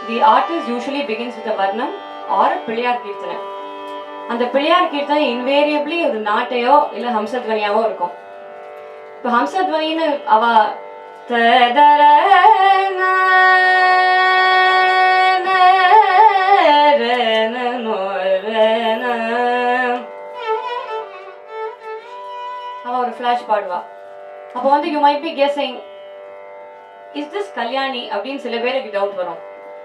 The artist usually begins with varnam or Pillaiyar keerthanai அந்த பிள்ளையார் கீர்த்தனை invariably ஒரு நாட்டையோ இல்லை ஹம்சத்வனியாவோ இருக்கும் இப்போ ஹம்சத்வனின்னு அவ ததர ந ந ர ந நோ ர ந. அவ ஒரு ஃபிளாஷ் பாடுவா அப்போ வந்து you might be guessing is this Kalyani அப்படின்னு சில பேருக்கு டவுட் வரும்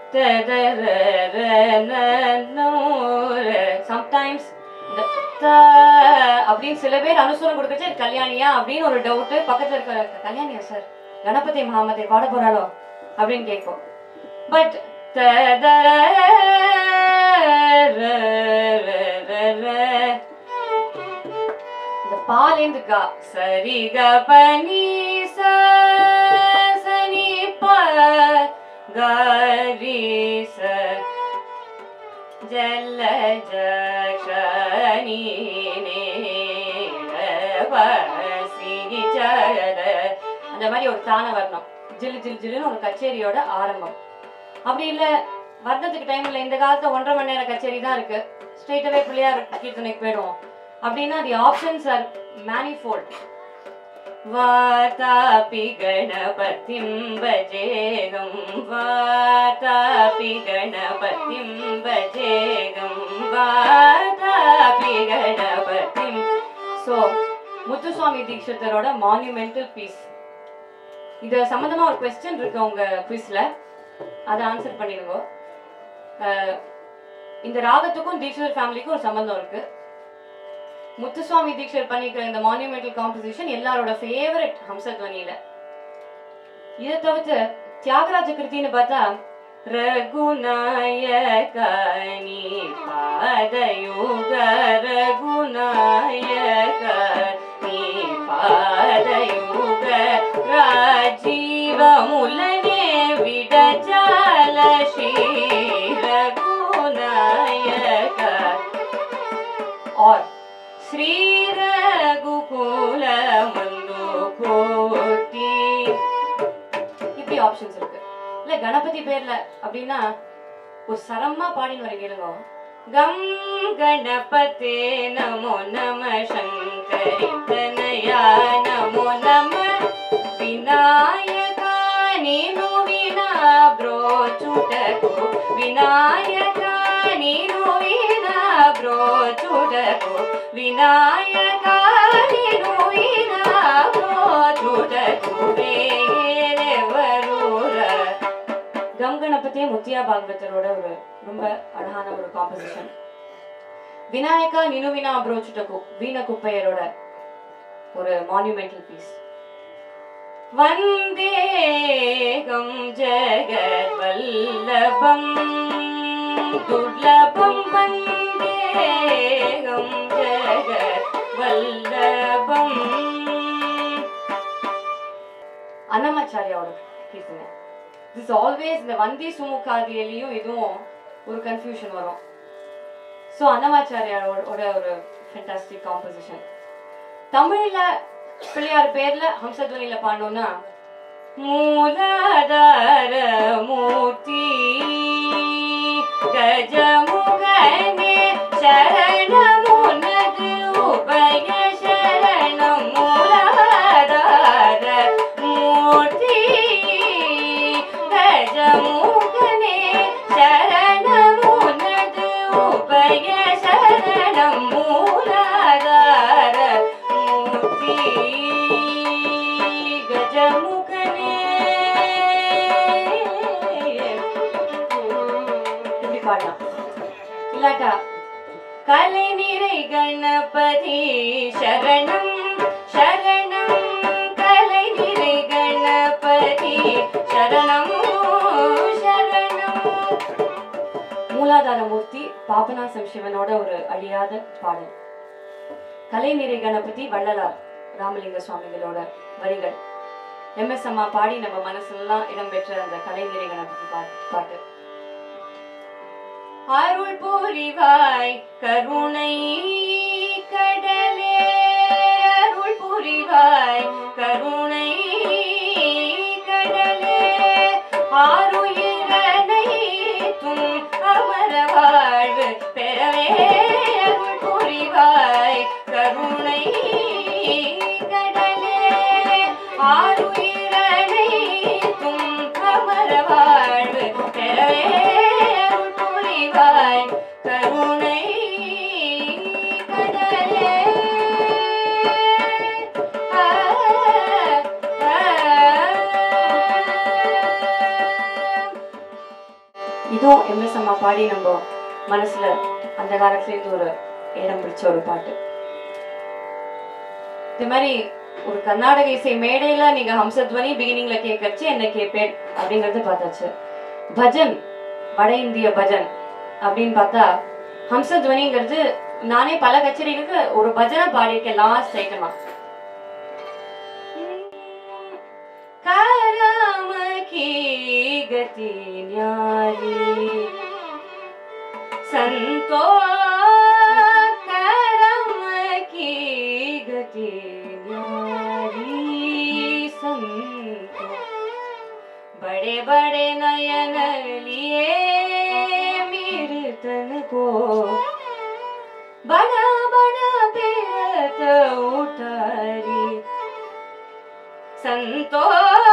சம்டைம்ஸ் இந்த த அப்படின்னு சில பேர் அனுசரம் கொடுக்கச்சு இது கல்யாணியா அப்படின்னு ஒரு டவுட் பக்கத்துல இருக்க கல்யாணியா சார் கணபதி மகாமத்தை பாட போறாளோ அப்படின்னு கேட்போம் பட் இந்த பாலேந்து கா சரி க பனி ச சனி ப கரி ச ஜல்ல ஜக்ஷனி அந்த மாதிரி ஒரு தான வரணும் ஜில்லு ஜில்லு ஜில்லுன்னு ஒரு கச்சேரியோட ஆரம்பம் அப்படி இல்ல வர்ணத்துக்கு டைம் இல்லை இந்த காலத்துல ஒன்றரை மணி நேரம் கச்சேரி தான் இருக்கு ஸ்ட்ரெயிட்டாவே பிள்ளையார் கீர்த்தனைக்கு போயிடுவோம் அப்படின்னா the options are manifold Vatapi गणपतिं भजेगं वातापि गणपतिं भजेगं वातापि गणपतिं ஸோ முத்துசுவாமி தீட்சிதரோட மான்யூமெண்டல் பீஸ் இது சம்மந்தமா ஒரு கொஸ்டின் இருக்கு உங்க குவிஸ்ல அதை ஆன்சர் பண்ணிடுங்க அஹ், இந்த ராகத்துக்கும் தீட்சிதர் ஃபேமிலிக்கும் ஒரு சம்பந்தம் இருக்கு முத்துசுவாமி தீட்சர் பண்ணிக்கிற இந்த மான்யூமெண்டல் காம்போசிஷன் எல்லாரோட ஃபேவரட் ஹம்சத்வனியில இதை தவிர்த்து தியாகராஜ கிருத்தின்னு பார்த்தா ரகுநாயகனி பாதயுக ரகுநாயகனி பாதயுக ராஜீவ முலனே விடஜால ஸ்ரீ ரகுநாயக और श्री रघुकुल मंदो கோட்டி இப்படி ஆப்ஷன்ஸ் இருக்கு இல்ல கணபதி பேர்ல அப்படின்னா ஒரு சரமா பாடின்னு வரீங்க கேளுங்க கம் கணபதே நமோ நம சங்கரி தனயா நமோ நம விநாயகா ನೀನು ವಿನಾ ಬ್ರೋಚುಟಕು ವಿನಾಯಕ ನೀನು ವಿನಾ ಬ್ರೋಚುಟಕು ವಿನಾಯಕ ನೀನು ವಿನಾ ಬ್ರೋಚುಟಕು ಬೇರೆ ಬರೂರ கங்கணபதியே முத்தியா பாகவதரோட ஒரு ரொம்ப அழகான ஒரு காம்போசிஷன் விநாயகா நினுவினா அப்ரோச்சுட்டகு வீண குப்பையரோட ஒரு மான்யூமெண்டல் பீஸ் வந்தேகம் ஜெகத்வல்லபம் துர்லபம் வந்தேகம் ஜெகத்வல்லபம் அன்னமாச்சாரியாவோட கீர்த்தனை திஸ் ஆல்வேஸ் இந்த வந்தி சுமுகாதியிலையும் இதுவும் ஒரு கன்ஃபியூஷன் வரும் ஸோ அன்னமாச்சாரியாரோட ஒரு ஃபென்டாஸ்டிக் காம்போசிஷன் தமிழ்ல பிள்ளையார் பேர்ல ஹம்சத்வனில பாடணும்னா மூலாதார மூர்த்தி கஜமுகனே சரணமுனது உபய சரணம் மூலாதார மூர்த்தி கஜமுகனே சரணமுனது உபய சரணம் மூலாதார மூர்த்தி கஜமுகனே இப்படி பாடலாம் இல்லாட்டா கலை நிறை கணபதி சரணம் சரணம் கலை நிறை கணபதி சரணம் சரணம் மூலாதார மூர்த்தி பாபநாசம் சிவனோட ஒரு அழியாத பாடல் கலை நிறை கணபதி வள்ளலார் ராமலிங்க சுவாமிகளோட வரிகள் எம்எஸ் அம்மா பாடி நம்ம மனசுலாம் இடம்பெற்ற அந்த கலை நிறை கணபதி பாட்டு பாட்டு அருள் புரிவாய் கருணை கடலே அருள் புரிவாய் கருணை கடலே ஆருயிரனை இதுவும் எம்எஸ் அம்மா பாடி நம்ம மனசுல அந்த காலத்துலேருந்து ஒரு இடம் பிடிச்ச ஒரு பாட்டு இது மாதிரி ஒரு கர்நாடக இசை மேடையில நீங்க ஹம்சத்வனி பிகினிங்ல கேட்கறச்சு என்ன கேட்பேன் அப்படிங்கறது பார்த்தாச்சு பஜன் வட இந்திய பஜன் அப்படின்னு பார்த்தா ஹம்சத்வனிங்கிறது நானே பல கச்சேரிகளுக்கு ஒரு பஜனை பாடியிருக்கேன் லாஸ்ட் ஐட்டமா करम की गति न्यारी संतो करम की गति न्यारी संतो बड़े बड़े नयन लिए मेरे तन को बड़ा बड़ा पेट उठारी संतो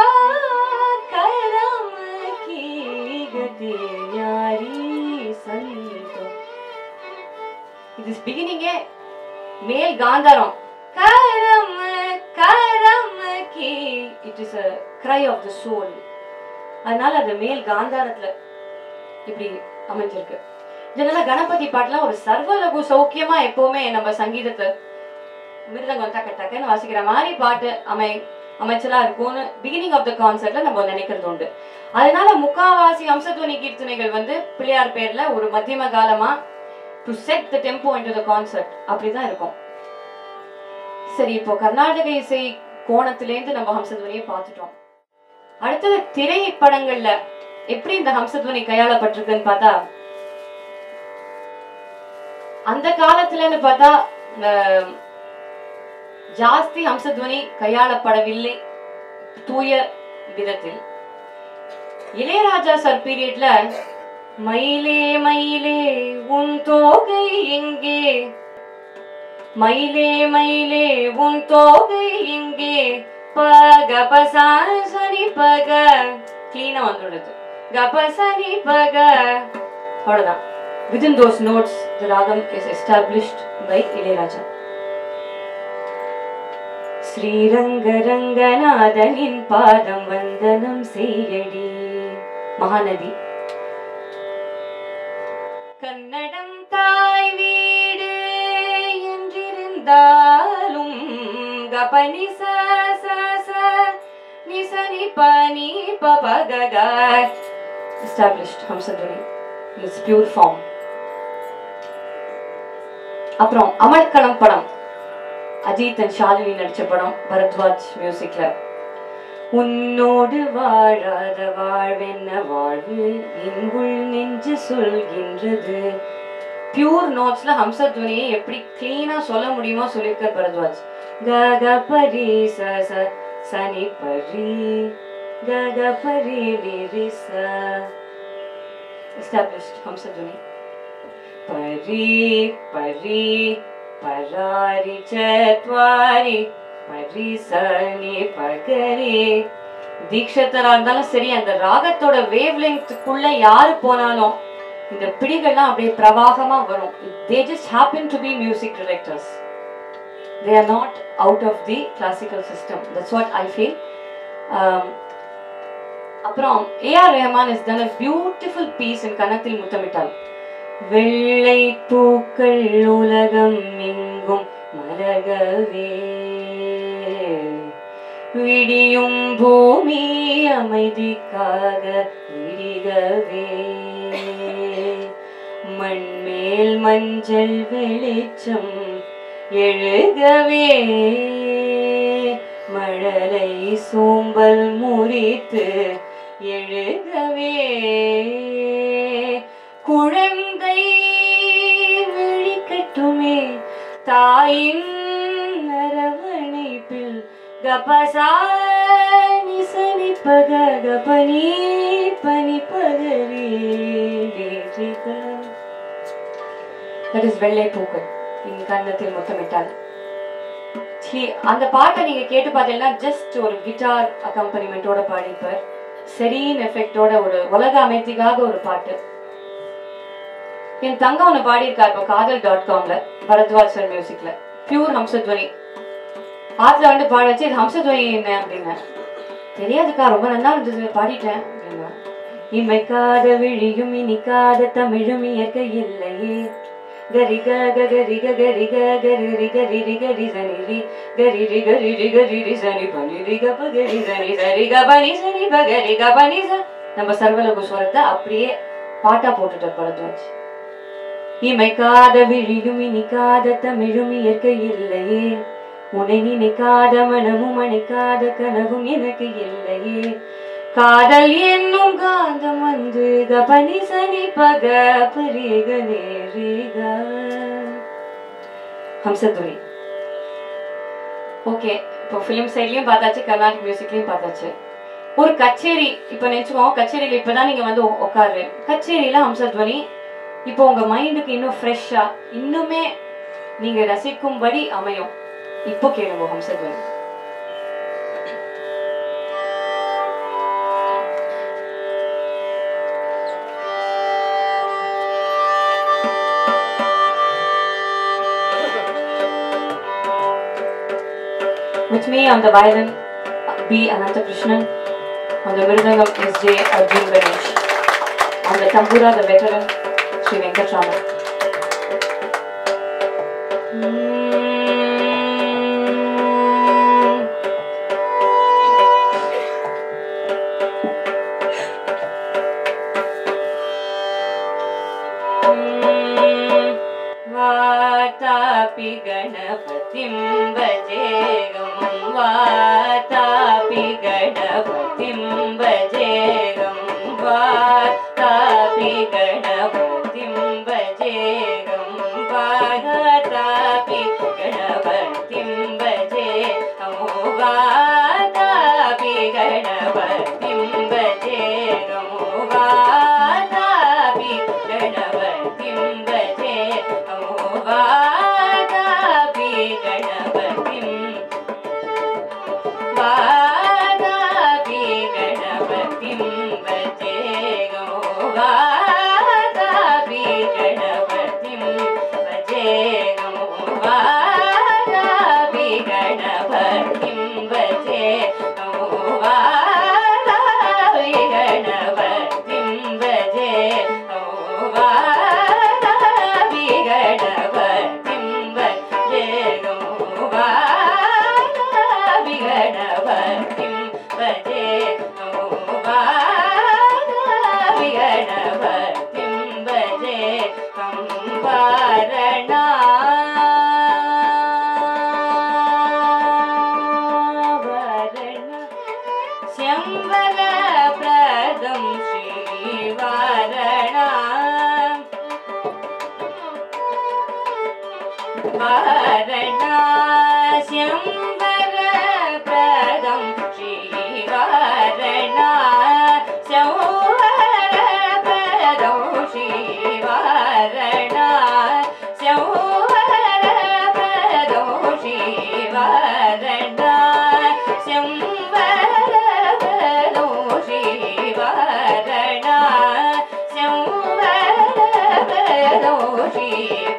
करम की गति न्यारी संतो இது பிகினிங்கே மேல் காந்தாரம் கரம் கரம் கி it is a cry of the soul அதனால அது மேல் காந்தாரத்துல இப்படி அமைஞ்சிருக்கு ஜெனரலா கணபதி பாட்டுலாம் ஒரு சர்வலகு சௌக்கியமா எப்பவுமே நம்ம சங்கீதத்தை மிருதங்கம் டக்கு டக்குன்னு வாசிக்கிற மாதிரி பாட்டு அமை அமைச்சலா இருக்கும்னு பிகினிங் ஆஃப் த கான்சர்ட்ல நம்ம நினைக்கிறது உண்டு அதனால முக்காவாசி அம்சத்வனி கீர்த்தனைகள் வந்து பிள்ளையார் பேர்ல ஒரு மத்தியம காலமா to set the tempo into the concert அப்படிதான் இருக்கும் சரி இப்போ கர்நாடக இசை கோணத்திலேருந்து நம்ம ஹம்சத்வனியை பார்த்துட்டோம் அடுத்தது திரைப்படங்கள்ல எப்படி இந்த ஹம்சத்வனி கையாளப்பட்டிருக்குன்னு பார்த்தா அந்த காலத்துலன்னு பார்த்தா இந்த ஜாஸ்தி ஹம்சத்வனி கையாளப்படவில்லை தூய விதத்தில் இளையராஜா சார் பீரியட்ல மயிலே மயிலே உன் தோகை எங்கே மயிலே மயிலே உன் தோகை எங்கே பக பசாசனி பக கிளீனா வந்துடுது கபசனி பக அவ்வளவுதான் within those notes the ragam is established by Ilaiyaraaja ஸ்ரீரங்கரங்கநாதனின் பாதம் வந்தனம் செய்யடி மகாநதி கன்னடம் தாய் வீடு என்றிருந்தாலும் கபனி ச ச ச நிசனி பனி பபகக established Hamsadhwani in its pure form அப்புறம் அமர்க்களம் படம் அஜித் அண்ட் ஷாலினி நடிச்ச படம் பரத்வாஜ் மியூசிக்ல உன்னோடு வாழாத வாழ்வென்ன வாழ்வு இங்குள் நெஞ்சு சொல்கின்றது பியூர் நோட்ஸ்ல ஹம்சத்வனியை எப்படி கிளீனா சொல்ல முடியுமோ சொல்லியிருக்க பரத்வாஜ் க க பரி ச ச சனி பரி க க பரி நிரி ச established ஹம்சத்வனி பரி பரி பராரி சத்வாரி பரி சனி பகரி தீக்ஷத்தரா இருந்தாலும் சரி அந்த ராகத்தோட வேவ் லெங்க்குள்ள யாரு போனாலும் இந்த பிடிகள்லாம் அப்படியே பிரவாகமா வரும் they just happen to be music directors they are not out of the classical system that's what I feel அப்புறம் AR Rahman is done a beautiful piece in Kannathil Muthamittal வெள்ளை பூக்கள் உலகம் எங்கும் மலகவே விடியும் பூமி அமைதிக்காக விடிகவே மண்மேல் மஞ்சள் வெளிச்சம் எழுகவே மழலை சோம்பல் முறித்து எழுகவே குழந்தை விழிக்கட்டுமே தாயின் அரவணைப்பில் கபசா நிசனி பக கபனி பனி பகரி தட் இஸ் வெள்ளை பூக்கள் என் கன்னத்தில் முத்தமிட்டால் சி அந்த பாட்டை நீங்க கேட்டு பார்த்தீங்கன்னா ஜஸ்ட் ஒரு கிட்டார் அக்கம்பனிமெண்ட்டோட பாடிப்பார் செரீன் எஃபெக்டோட ஒரு உலக அமைதிக்காக ஒரு பாட்டு என் தங்கம் ஒன்று பாடியிருக்கா இப்போ காதல் டாட் காம்ல பரத்வாஜ் சார் மியூசிக்ல பியூர் ஹம்சத்வனி ஆத்துல வந்து பாட வச்சு இது ஹம்சத்வனி என்ன அப்படின்னு தெரியாதுக்கா ரொம்ப நல்லா இருந்தது பாடிட்டேன் அப்படின்னா இமைக்காத விழியும் இனிக்காத தமிழும் இயற்கை இல்லையே கரி க க கரி க கரி க கரி ரி கரி ரி கரி சனி ரி கரி ரி கரி ரி கரி ரி சனி பனி ரி க ப கரி சனி சரி க பனி சனி ப கரி க பனி ச நம்ம சர்வலோக ஸ்வரத்தை அப்படியே பாட்டா போட்டுட்டு படத்தை வச்சு இமைக்காத விழியும் இனிக்காத தமிழும் இயற்கை இல்லையே உன்னை நினைக்காத மனமும் அணைக்காத கனவும் எனக்கு இல்லையே காதல் என்னும் காந்தம் வந்து கபனி சனி பக பரிக நேரிக ஹம்சதுரி ஓகே இப்போ ஃபிலிம் சைட்லயும் பார்த்தாச்சு கர்நாடிக் மியூசிக்லயும் பார்த்தாச்சு ஒரு கச்சேரி இப்போ நினச்சிக்கோங்க கச்சேரியில் இப்போ தான் நீங்கள் வந்து உ- உட்காரு கச்சேரியில் ஹம்சத்வனி இப்போ உங்கள் மைண்டுக்கு இன்னும் ஃப்ரெஷ்ஷாக இன்னுமே நீங்கள் ரசிக்கும்படி அமையும் இப்போ கேளுங்க Hamsadhwani With me on the violin, B. Ananthakrishnan. On the mridangam, S.J. Arjun Ganesh. On the tambura, the veteran, Sri Venkatraman. Mm. वातापि गणपतिं भजेगं वातापि गणपतिं भजेगं वातापि गणपतिं भजेगं वातापि गणपतिं भजे अमो वातापि गणपतिं भजे गमो वातापि गणपतिं भजे अमो वातापि गणपतिं वातापि गणपतिं भजे गमो वातापि गणपतिं भजे गमो वातापि गणपतिं भजे गमो वातापि गणपतिं भजे गमो वातापि गणपतिं भजे गमो वातापि गणपतिं भजे गमो वातापि गणपतिं भजे कंवारणा शम्बरप्रदं श्रीवारणा वारणा शम्बरप्रदं श्रीवारणा शम्बरप्रदं श्रीवारणा शम्बरप्रदं श्रीवारणा शम्बरप्रदं श्रीवारणा शम्बरप्रदं श्रीवारणा